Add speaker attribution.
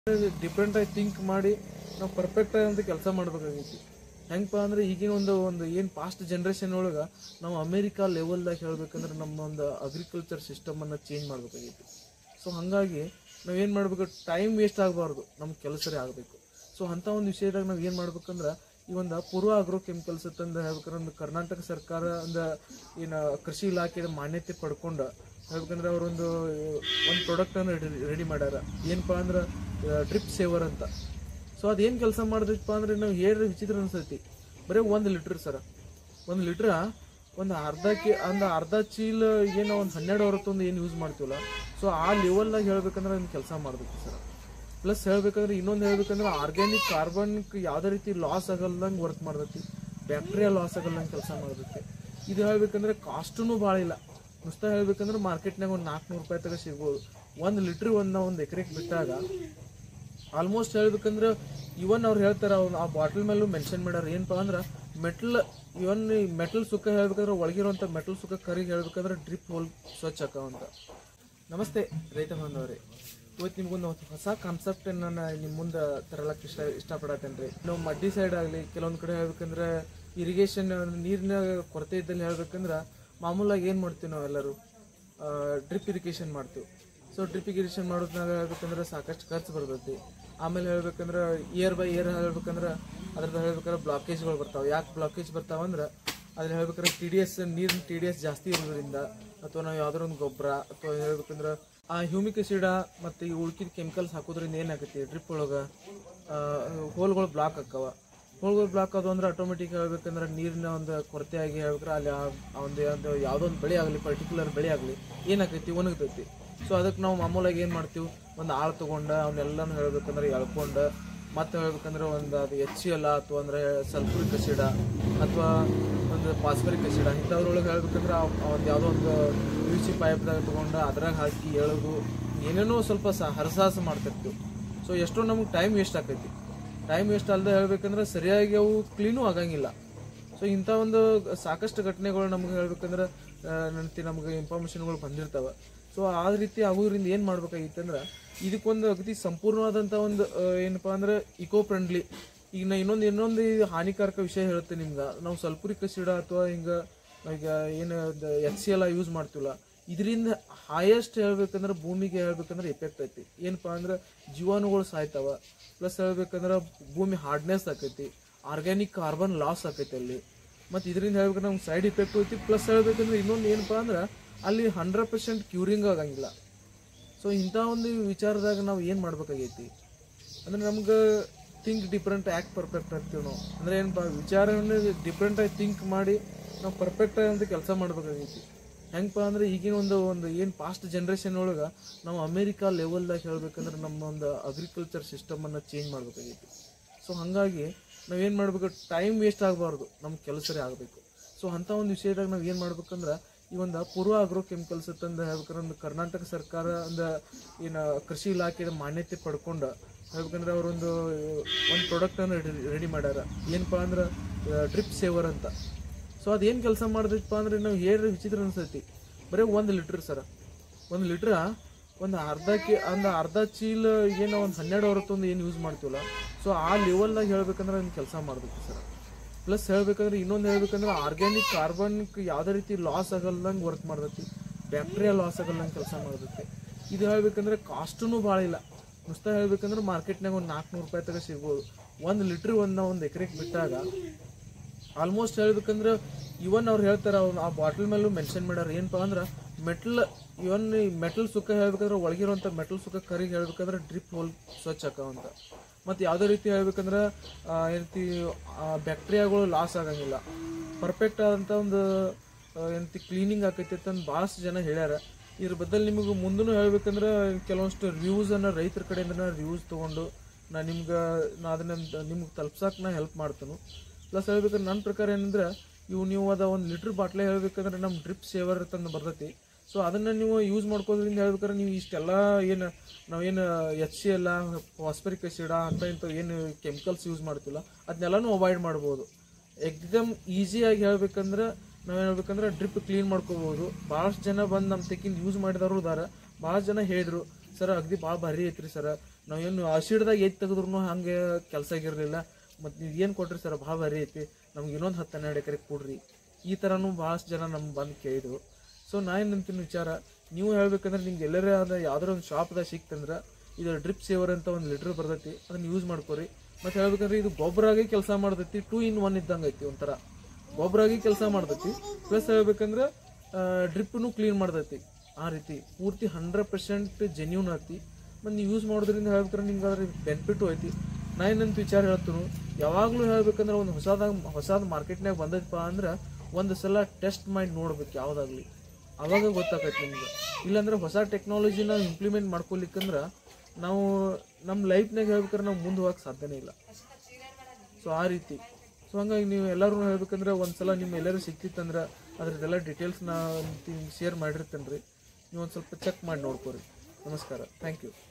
Speaker 1: different ಆಗಿ think ಮಾಡಿ ನಾವು ಪರ್ಫೆಕ್ಟ್ ಅಂತ ಕೆಲಸ ಮಾಡ್ಬೇಕಾಗೈತಿ ಹೆಂಗಪ್ಪ ಅಂದ್ರೆ ಈಗಿನ ಒಂದು ಒಂದು ಏನು ಪಾಸ್ಟ್ ಜನ್ರೇಷನ್ ಒಳಗೆ ನಾವು ಅಮೇರಿಕಾ ಲೆವೆಲ್ದಾಗ ಹೇಳ್ಬೇಕಂದ್ರೆ ನಮ್ಮ ಒಂದು ಅಗ್ರಿಕಲ್ಚರ್ ಸಿಸ್ಟಮನ್ನು ಚೇಂಜ್ ಮಾಡ್ಬೇಕಾಗೈತಿ ಸೊ ಹಾಗಾಗಿ ನಾವೇನು ಮಾಡ್ಬೇಕು ಟೈಮ್ ವೇಸ್ಟ್ ಆಗಬಾರ್ದು ನಮ್ಮ ಕೆಲಸರೇ ಆಗಬೇಕು ಸೊ ಅಂಥ ಒಂದು ವಿಷಯದಾಗ ನಾವು ಏನು ಮಾಡ್ಬೇಕಂದ್ರೆ ಈ ಒಂದು ಪೂರ್ವ ಆಗ್ರೋ ಕೆಮಿಕಲ್ಸ್ ಅಂತಂದು ಹೇಳ್ಬೇಕಂದ್ರೆ ಒಂದು ಕರ್ನಾಟಕ ಸರ್ಕಾರ ಒಂದು ಏನು ಕೃಷಿ ಇಲಾಖೆಯ ಮಾನ್ಯತೆ ಪಡ್ಕೊಂಡು ಹೇಳ್ಬೇಕಂದ್ರೆ ಅವರೊಂದು ಒಂದು ಪ್ರಾಡಕ್ಟನ್ನು ರೆಡಿ ಮಾಡ್ಯಾರ ಏನಪ್ಪಾ ಅಂದ್ರೆ ಡ್ರಿಪ್ ಸೇವರ್ ಅಂತ ಸೊ ಅದೇನು ಕೆಲಸ ಮಾಡಿದಪ್ಪ ಅಂದ್ರೆ ನಾವು ಹೇಳ್ರಿ ವಿಚಿತ್ರ ಅನ್ಸೈತಿ ಬರೀ ಒಂದು ಲೀಟ್ರ್ ಸರ ಒಂದು ಲೀಟ್ರ ಒಂದು ಅರ್ಧ ಕೆ ಒಂದು ಅರ್ಧ ಚೀಲ ಏನೋ ಒಂದು ಹನ್ನೆರಡು ಹೊರತೊಂದು ಏನು ಯೂಸ್ ಮಾಡ್ತೀವಲ್ಲ ಸೊ ಆ ಲೆವೆಲ್ದಾಗ ಹೇಳ್ಬೇಕಂದ್ರೆ ಅದನ್ನ ಕೆಲಸ ಮಾಡ್ಬೇಕು ಸರ್ ಪ್ಲಸ್ ಹೇಳ್ಬೇಕಂದ್ರೆ ಇನ್ನೊಂದು ಹೇಳ್ಬೇಕಂದ್ರೆ ಆರ್ಗ್ಯಾನಿಕ್ ಕಾರ್ಬನ್ಕ್ ಯಾವುದೇ ರೀತಿ ಲಾಸ್ ಆಗಲ್ದಂಗೆ ವರ್ಕ್ ಮಾಡ್ತೈತಿ ಬ್ಯಾಕ್ಟೀರಿಯಾ ಲಾಸ್ ಆಗಲ್ದಂಗೆ ಕೆಲಸ ಮಾಡ್ತೈತಿ ಇದು ಹೇಳ್ಬೇಕಂದ್ರೆ ಕಾಸ್ಟೂ ಭಾಳ ಇಲ್ಲ ನುಸ್ತಾ ಹೇಳ್ಬೇಕಂದ್ರೆ ಮಾರ್ಕೆಟ್ನಾಗ ಒಂದು ನಾಲ್ಕುನೂರು ರೂಪಾಯಿ ತಗ ಸಿಗ್ಬೋದು ಒಂದು ಲೀಟ್ರ್ ಒಂದು ನಾವು ಒಂದು ಎಕರೆಗೆ ಬಿಟ್ಟಾಗ ಆಲ್ಮೋಸ್ಟ್ ಹೇಳ್ಬೇಕಂದ್ರೆ ಇವನ್ ಅವ್ರು ಹೇಳ್ತಾರ ಅವ್ರು ಆ ಬಾಟಲ್ ಮೇಲೂ ಮೆನ್ಷನ್ ಮಾಡ್ಯಾರ ಏನಪ್ಪಾ ಅಂದ್ರೆ ಮೆಟಲ್ ಇವನ್ ಈ ಮೆಟಲ್ ಸುಕ್ಕ ಹೇಳ್ಬೇಕಂದ್ರೆ ಒಳಗಿರುವಂಥ ಮೆಟಲ್ ಸುಕ್ಕ ಕರಿಗೆ ಹೇಳ್ಬೇಕಂದ್ರೆ ಡ್ರಿಪ್ ಹೋಲ್ ಸ್ವಚ್ಛ ಆಕಾವಂತ ನಮಸ್ತೆ ರೈತ ಬಾಂಧವರೇ ಇವತ್ತು ನಿಮ್ಗೊಂದು ಹೊಸ ಕಾನ್ಸೆಪ್ಟ್ ನಾನು ನಿಮ್ಮ ಮುಂದೆ ತರಲಕ್ಕೆ ಇಷ್ಟ ಇಷ್ಟಪಡತ್ತೇನೆ ರೀ ನಾವು ಮಡ್ಡಿ ಸೈಡ್ ಆಗಲಿ ಕೆಲವೊಂದು ಕಡೆ ಹೇಳ್ಬೇಕಂದ್ರೆ ಇರಿಗೇಷನ್ ನೀರಿನ ಕೊರತೆ ಇದ್ದಲ್ಲಿ ಹೇಳ್ಬೇಕಂದ್ರೆ ಮಾಮೂಲಾಗಿ ಏನು ಮಾಡ್ತೀವಿ ನಾವೆಲ್ಲರೂ ಡ್ರಿಪ್ ಇರಿಗೇಷನ್ ಮಾಡ್ತೀವಿ ಸೊ ಡ್ರಿಪ್ ಇರಿಗೇಷನ್ ಮಾಡೋದ್ನಾಗ ಹೇಳ್ಬೇಕಂದ್ರೆ ಸಾಕಷ್ಟು ಖರ್ಚು ಬರ್ತೈತಿ ಆಮೇಲೆ ಹೇಳ್ಬೇಕಂದ್ರೆ ಇಯರ್ ಬೈ ಇಯರ್ ಹೇಳ್ಬೇಕಂದ್ರೆ ಅದ್ರದ್ದು ಹೇಳ್ಬೇಕಂದ್ರೆ ಬ್ಲಾಕೇಜ್ಗಳು ಬರ್ತಾವೆ ಯಾಕೆ ಬ್ಲಾಕೇಜ್ ಬರ್ತಾವಂದ್ರೆ ಅದ್ರ ಹೇಳ್ಬೇಕಾದ್ರೆ ಟಿ ಡಿ ಎಸ್ ನೀರಿನ ಟಿ ಡಿ ಎಸ್ ಜಾಸ್ತಿ ಇರೋದ್ರಿಂದ ಅಥವಾ ನಾವು ಯಾವ್ದಾರ ಒಂದು ಗೊಬ್ಬರ ಅಥವಾ ಹೇಳ್ಬೇಕಂದ್ರೆ ಆ ಹ್ಯೂಮಿಕ್ ಆಸಿಡ ಮತ್ತು ಈ ಉಳ್ಕಿದ ಕೆಮಿಕಲ್ಸ್ ಹಾಕೋದ್ರಿಂದ ಏನಾಗೈತಿ ಡ್ರಿಪ್ ಒಳಗೆ ಹೋಲ್ಗಳು ಬ್ಲಾಕ್ ಆಕ್ಕವ ಹೋಲ್ಗಳು ಬ್ಲಾಕ್ ಆದವು ಅಂದ್ರೆ ಆಟೋಮೆಟಿಕ್ ಹೇಳ್ಬೇಕಂದ್ರೆ ನೀರಿನ ಒಂದು ಕೊರತೆ ಆಗಿ ಹೇಳ್ಬೇಕ್ರೆ ಅಲ್ಲಿ ಆ ಆ ಒಂದು ಯಾವ್ದೋ ಯಾವುದೋ ಒಂದು ಬೆಳೆ ಆಗಲಿ ಪರ್ಟಿಕ್ಯುಲರ್ ಬೆಳೆ ಆಗಲಿ ಏನಾಕೈತಿ ಒಣಗ್ತೈತಿ ಸೊ ಅದಕ್ಕೆ ನಾವು ಮಾಮೂಲಾಗಿ ಏನು ಮಾಡ್ತೀವಿ ಒಂದು ಆಳು ತೊಗೊಂಡು ಅವನ್ನೆಲ್ಲನೂ ಹೇಳ್ಬೇಕಂದ್ರೆ ಎಳ್ಕೊಂಡು ಮತ್ತೆ ಹೇಳ್ಬೇಕಂದ್ರೆ ಒಂದು ಅದು ಎಚ್ ಸಿ ಎಲ್ ಅಥವಾ ಅಂದರೆ ಸಲ್ಫ್ರಿಕ್ ಅಸಿಡ ಅಥವಾ ಒಂದು ಫಾಸ್ಫರಿಕ್ ಅಸಿಡ ಇಂಥದ್ರೊಳಗೆ ಹೇಳ್ಬೇಕಂದ್ರೆ ಆ- ಆ ಒಂದು ಯಾವುದೋ ಒಂದು ಯು ಸಿ ಪೈಪ್ದಾಗ ತೊಗೊಂಡು ಅದ್ರಾಗ ಹಾಕಿ ಎಳೆದು ಏನೇನೋ ಸ್ವಲ್ಪ ಸ ಹರಸಾಹಸ ಮಾಡ್ತಿರ್ತೀವಿ ಸೊ ಎಷ್ಟೋ ನಮ್ಗೆ ಟೈಮ್ ವೇಸ್ಟ್ ಆಕೈತಿ ಟೈಮ್ ವೇಸ್ಟ್ ಅಲ್ಲದೆ ಹೇಳ್ಬೇಕಂದ್ರೆ ಸರಿಯಾಗಿ ಅವು ಕ್ಲೀನೂ ಆಗಂಗಿಲ್ಲ ಸೊ ಇಂಥ ಒಂದು ಸಾಕಷ್ಟು ಘಟನೆಗಳು ನಮ್ಗೆ ಹೇಳ್ಬೇಕಂದ್ರೆ ನಂತಿ ನಮ್ಗೆ ಇನ್ಫಾರ್ಮೇಷನ್ಗಳು ಬಂದಿರ್ತಾವೆ ಸೊ ಆ ರೀತಿ ಆಗೋದ್ರಿಂದ ಏನು ಮಾಡ್ಬೇಕಾಗಿತ್ತಂದ್ರೆ ಇದಕ್ಕೊಂದು ಅಗದಿ ಸಂಪೂರ್ಣವಾದಂಥ ಒಂದು ಆ, ಏನಪ್ಪ ಅಂದ್ರೆ ಇಕೋ ಫ್ರೆಂಡ್ಲಿ ಈಗ ನಾ ಇನ್ನೊಂದು ಇನ್ನೊಂದು ಇದು ಹಾನಿಕಾರಕ ವಿಷಯ ಹೇಳುತ್ತೆ ನಿಮ್ಗೆ ನಾವು ಸಲ್ಫುರಿಕ್ ಅಸಿಡ ಅಥವಾ ಹಿಂಗೆ ಈಗ ಏನು ಎಚ್ ಸಿ ಎಲ್ಲ ಯೂಸ್ ಮಾಡ್ತೀವಲ್ಲ ಇದರಿಂದ ಹೈಯೆಸ್ಟ್ ಹೇಳ್ಬೇಕಂದ್ರೆ ಭೂಮಿಗೆ ಹೇಳ್ಬೇಕಂದ್ರೆ ಎಫೆಕ್ಟ್ ಐತಿ ಏನಪ್ಪಾ ಅಂದ್ರೆ ಜೀವಾಣುಗಳು ಸಾಯ್ತಾವ ಪ್ಲಸ್ ಹೇಳ್ಬೇಕಂದ್ರೆ ಭೂಮಿ ಹಾರ್ಡ್ನೆಸ್ ಆಕೈತಿ ಆರ್ಗ್ಯಾನಿಕ್ ಕಾರ್ಬನ್ ಲಾಸ್ ಆಕೈತಿ ಅಲ್ಲಿ ಮತ್ತು ಇದರಿಂದ ಹೇಳ್ಬೇಕಂದ್ರೆ ನಮ್ಗೆ ಸೈಡ್ ಇಫೆಕ್ಟ್ ಐತಿ ಪ್ಲಸ್ ಹೇಳ್ಬೇಕಂದ್ರೆ ಇನ್ನೊಂದು ಏನಪ್ಪಾ ಅಂದ್ರೆ ಅಲ್ಲಿ ಹಂಡ್ರೆಡ್ ಪರ್ಸೆಂಟ್ ಕ್ಯೂರಿಂಗ್ ಆಗಂಗಿಲ್ಲ ಸೊ ಇಂಥ ಒಂದು ವಿಚಾರದಾಗ ನಾವು ಏನು ಮಾಡ್ಬೇಕಾಗೈತಿ ಅಂದ್ರೆ ನಮ್ಗೆ ಥಿಂಕ್ ಡಿಫ್ರೆಂಟ್ ಆ್ಯಕ್ಟ್ ಪರ್ಫೆಕ್ಟ್ ಅಂತೀವಿ ನಾವು ಅಂದ್ರೆ ಏನಪ್ಪ ವಿಚಾರವನ್ನು ಡಿಫ್ರೆಂಟ್ ಆಗಿ ಥಿಂಕ್ ಮಾಡಿ ನಾವು ಪರ್ಫೆಕ್ಟ್ ಅಂತ ಕೆಲಸ ಮಾಡ್ಬೇಕಾಗೈತಿ ಹೆಂಗಪ್ಪ ಅಂದ್ರೆ ಈಗಿನ ಒಂದು ಒಂದು ಏನು ಪಾಸ್ಟ್ ಜನ್ರೇಷನ್ ಒಳಗೆ ನಾವು ಅಮೇರಿಕಾ ಲೆವೆಲ್ದಾಗ ಹೇಳ್ಬೇಕಂದ್ರೆ ನಮ್ಮ ಒಂದು ಅಗ್ರಿಕಲ್ಚರ್ ಸಿಸ್ಟಮನ್ನು ಚೇಂಜ್ ಮಾಡ್ಬೇಕಾಗೈತಿ ಸೊ ಹಾಗಾಗಿ ನಾವೇನು ಮಾಡ್ಬೇಕು ಟೈಮ್ ವೇಸ್ಟ್ ಆಗಬಾರ್ದು ನಮ್ಮ ಕೆಲಸರೇ ಆಗಬೇಕು ಸೊ ಅಂಥ ಒಂದು ವಿಷಯದಾಗ ನಾವು ಏನು ಮಾಡ್ಬೇಕಂದ್ರೆ ಈ ಒಂದು ಪೂರ್ವ ಆಗ್ರೋ ಕೆಮಿಕಲ್ಸ್ ಅಂತಂದು ಹೇಳ್ಬೇಕಂದ್ರೆ ಒಂದು ಕರ್ನಾಟಕ ಸರ್ಕಾರ ಒಂದು ಏನು ಕೃಷಿ ಇಲಾಖೆಯ ಮಾನ್ಯತೆ ಪಡ್ಕೊಂಡು ಹೇಳ್ಬೇಕಂದ್ರೆ ಅವರೊಂದು ಒಂದು ಪ್ರಾಡಕ್ಟನ್ನು ರೆಡಿ ಮಾಡ್ಯಾರ ಏನಪ್ಪಾ ಅಂದ್ರೆ ಡ್ರಿಪ್ ಸೇವರ್ ಅಂತ ಸೊ ಅದೇನು ಕೆಲಸ ಮಾಡಿದಪ್ಪ ಅಂದ್ರೆ ನಾವು ಹೇಳ್ರಿ ವಿಚಿತ್ರ ಅನ್ಸೈತಿ ಬರೀ ಒಂದು ಲೀಟ್ರ್ ಸರ ಒಂದು ಲೀಟ್ರ ಒಂದು ಅರ್ಧ ಕೆ ಒಂದು ಅರ್ಧ ಚೀಲ ಏನೋ ಒಂದು ಹನ್ನೆರಡು ಹೊರತೊಂದು ಏನು ಯೂಸ್ ಮಾಡ್ತೀವಲ್ಲ ಸೊ ಆ ಲೆವೆಲ್ದಾಗ ಹೇಳ್ಬೇಕಂದ್ರೆ ಅದನ್ನ ಕೆಲಸ ಮಾಡ್ಬೇಕು ಸರ್ ಪ್ಲಸ್ ಹೇಳ್ಬೇಕಂದ್ರೆ ಇನ್ನೊಂದು ಹೇಳ್ಬೇಕಂದ್ರೆ ಆರ್ಗ್ಯಾನಿಕ್ ಕಾರ್ಬನ್ಕ್ ಯಾವುದೇ ರೀತಿ ಲಾಸ್ ಆಗಲ್ದಂಗೆ ವರ್ಕ್ ಮಾಡ್ತೈತಿ ಬ್ಯಾಕ್ಟೀರಿಯಾ ಲಾಸ್ ಆಗಲ್ದಂಗೆ ಕೆಲಸ ಮಾಡ್ತೈತಿ ಇದು ಹೇಳ್ಬೇಕಂದ್ರೆ ಕಾಸ್ಟೂ ಭಾಳ ಇಲ್ಲ ನುಸ್ತಾ ಹೇಳ್ಬೇಕಂದ್ರೆ ಮಾರ್ಕೆಟ್ನಾಗ ಒಂದು ನಾಲ್ಕುನೂರು ರೂಪಾಯಿ ತಗ ಸಿಗ್ಬೋದು ಒಂದು ಲೀಟ್ರ್ ಒಂದು ನಾವು ಒಂದು ಎಕರೆಗೆ ಬಿಟ್ಟಾಗ ಆಲ್ಮೋಸ್ಟ್ ಹೇಳ್ಬೇಕಂದ್ರೆ ಇವನ್ ಅವ್ರು ಹೇಳ್ತಾರ ಅವ್ರು ಆ ಬಾಟಲ್ ಮೇಲೂ ಮೆನ್ಷನ್ ಮಾಡ್ಯಾರ ಏನಪ್ಪಾ ಅಂದ್ರೆ ಮೆಟಲ್ ಇವನ್ ಈ ಮೆಟಲ್ ಸುಕ್ಕ ಹೇಳ್ಬೇಕಂದ್ರೆ ಒಳಗಿರುವಂಥ ಮೆಟಲ್ ಸುಕ್ಕ ಕರಿಗೆ ಹೇಳ್ಬೇಕಂದ್ರೆ ಡ್ರಿಪ್ ಹೋಲ್ ಸ್ವಚ್ಛ ಆಕಾವಂತ ಮತ್ತು ಯಾವುದೇ ರೀತಿ ಹೇಳ್ಬೇಕಂದ್ರೆ ಆ, ಏನಂತಿ ಬ್ಯಾಕ್ಟೀರಿಯಾಗಳು ಲಾಸ್ ಆಗಂಗಿಲ್ಲ ಪರ್ಫೆಕ್ಟ್ ಆದಂಥ ಒಂದು ಆ, ಏನಂತಿ ಕ್ಲೀನಿಂಗ್ ಆಕೈತಿ ಅಂತ ಭಾಳಷ್ಟು ಜನ ಹೇಳ್ಯಾರ ಇದ್ರ ಬದಲು ನಿಮಗೆ ಮುಂದೂ ಹೇಳ್ಬೇಕಂದ್ರೆ ಕೆಲವೊಂಷ್ಟು ರಿವ್ಯೂಸನ್ನು ರೈತರ ಕಡೆಯಿಂದ ರಿವ್ಯೂಸ್ ತೊಗೊಂಡು ನಾ ನಿಮ್ಗೆ ನಾ ಅದನ್ನ ನಿಮ್ಗೆ ತಲುಪ್ಸಕ್ಕೆ ನಾ ಹೆಲ್ಪ್ ಮಾಡ್ತೇನೆ ಪ್ಲಸ್ ಹೇಳ್ಬೇಕಂದ್ರೆ ನನ್ನ ಪ್ರಕಾರ ಏನಂದ್ರೆ ಇವು ನೀವು ಅದ ಒಂದು ಲೀಟ್ರ್ ಬಾಟ್ಲೆ ಹೇಳ್ಬೇಕಂದ್ರೆ ನಮ್ಮ ಡ್ರಿಪ್ ಸೇವರ್ ತಂದು ಬರ್ತೈತಿ ಸೊ ಅದನ್ನು ನೀವು ಯೂಸ್ ಮಾಡ್ಕೋದ್ರಿಂದ ಹೇಳ್ಬೇಕಾದ್ರೆ ನೀವು ಇಷ್ಟೆಲ್ಲ ಏನು ನಾವೇನು ಎಚ್ ಸಿ ಎಲ್ಲ ಫಾಸ್ಫರಿಕ್ ಅಸಿಡ ಅಂತ ಇಂಥ ಏನು ಕೆಮಿಕಲ್ಸ್ ಯೂಸ್ ಮಾಡ್ತಿಲ್ಲ ಅದನ್ನೆಲ್ಲನೂ ಅವಾಯ್ಡ್ ಮಾಡ್ಬೋದು ಎಕ್ದಮ್ ಈಸಿಯಾಗಿ ಹೇಳ್ಬೇಕಂದ್ರೆ ನಾವೇನು ಹೇಳ್ಬೇಕಂದ್ರೆ ಡ್ರಿಪ್ ಕ್ಲೀನ್ ಮಾಡ್ಕೋಬೋದು ಭಾಳಷ್ಟು ಜನ ಬಂದು ನಮ್ಮ ತೆಕ್ಕಿಂದ ಯೂಸ್ ಮಾಡಿದವರು ಇದಾರೆ ಭಾಳ ಜನ ಹೇಳಿದ್ರು ಸರ್ ಅಗದಿ ಭಾಳ ಭಾರಿ ಐತ್ರಿ ಸರ್ ನಾವೇನು ಆಸಿಡ್ದಾಗ ಎದ್ದು ತೆಗೆದ್ರು ಹಂಗೆ ಕೆಲಸ ಆಗಿರಲಿಲ್ಲ ಮತ್ತು ನೀವು ಏನು ಕೊಟ್ರಿ ಸರ್ ಭಾಳ ಭಾರಿ ಐತಿ ನಮ್ಗೆ ಇನ್ನೊಂದು ಹತ್ತು ಹನ್ನೆರಡು ಎಕರೆ ಕೊಡ್ರಿ ಈ ಥರನೂ ಭಾಳಷ್ಟು ಜನ ನಮ್ಗೆ ಬಂದು ಕೇಳಿದ್ರು ಸೊ ನಾ ಏನು ಅಂತೀನಿ ವಿಚಾರ ನೀವು ಹೇಳ್ಬೇಕಂದ್ರೆ ನಿಮ್ಗೆ ಎಲ್ಲರೇ ಆದ ಯಾವ್ದಾರ ಒಂದು ಶಾಪ್ದಾಗ ಸಿಕ್ತಂದ್ರೆ ಇದು ಡ್ರಿಪ್ ಸೇವರ್ ಅಂತ ಒಂದು ಲಿಟ್ರ್ ಬರ್ತೈತಿ ಅದನ್ನ ಯೂಸ್ ಮಾಡ್ಕೊರಿ ಮತ್ತು ಹೇಳ್ಬೇಕಂದ್ರೆ ಇದು ಗೊಬ್ಬರ ಆಗಿ ಕೆಲಸ ಮಾಡ್ತೈತಿ ಟೂ ಇನ್ ಒನ್ ಇದ್ದಂಗೆ ಐತಿ ಒಂಥರ ಗೊಬ್ಬರ ಆಗಿ ಕೆಲಸ ಮಾಡ್ತೈತಿ ಪ್ಲಸ್ ಹೇಳ್ಬೇಕಂದ್ರೆ ಡ್ರಿಪ್ನು ಕ್ಲೀನ್ ಮಾಡ್ತೈತಿ ಆ ರೀತಿ ಪೂರ್ತಿ ಹಂಡ್ರೆಡ್ ಪರ್ಸೆಂಟ್ ಜೆನ್ಯೂನ್ ಐತಿ ಮತ್ತು ನೀವು ಯೂಸ್ ಮಾಡೋದ್ರಿಂದ ಹೇಳ್ಬೇಕಂದ್ರೆ ನಿಮ್ಗೆ ಅದ್ರ ಬೆನಿಫಿಟು ಐತಿ ನಾ ಏನಂತ ವಿಚಾರ ಹೇಳ್ತೀನಿ ಯಾವಾಗಲೂ ಹೇಳ್ಬೇಕಂದ್ರೆ ಒಂದು ಹೊಸದಾಗ ಹೊಸದು ಮಾರ್ಕೆಟ್ನಾಗ ಬಂದೈತಪ್ಪ ಅಂದ್ರೆ ಒಂದು ಸಲ ಟೆಸ್ಟ್ ಮಾಡಿ ನೋಡ್ಬೇಕು ಯಾವುದಾಗ್ಲಿ ಅವಾಗ ಗೊತ್ತಾಗತ್ತೆ ನಿಮ್ಗೆ ಇಲ್ಲಾಂದ್ರೆ ಹೊಸ ಟೆಕ್ನಾಲಜಿನ ಇಂಪ್ಲಿಮೆಂಟ್ ಮಾಡ್ಕೊಲಿಕ್ಕಂದ್ರೆ ನಾವು ನಮ್ಮ ಲೈಫ್ನಾಗ ಹೇಳ್ಬೇಕಾದ್ರೆ ನಾವು ಮುಂದೆ ಹೋಗಕ್ಕೆ ಸಾಧ್ಯನೇ ಇಲ್ಲ ಸೊ ಆ ರೀತಿ ಸೊ ಹಂಗಾಗಿ ನೀವು ಎಲ್ಲರೂ ಹೇಳ್ಬೇಕಂದ್ರೆ ಒಂದ್ಸಲ ನಿಮ್ಮ ಎಲ್ಲರೂ ಸಿಕ್ತಿತ್ತಂದ್ರೆ ಅದ್ರದ್ದೆಲ್ಲ ಡೀಟೇಲ್ಸ್ನ ಶೇರ್ ಮಾಡಿರ್ತೇನೆ ರೀ ನೀವು ಒಂದು ಸ್ವಲ್ಪ ಚೆಕ್ ಮಾಡಿ ನೋಡ್ಕೊರಿ ನಮಸ್ಕಾರ ಥ್ಯಾಂಕ್ ಯು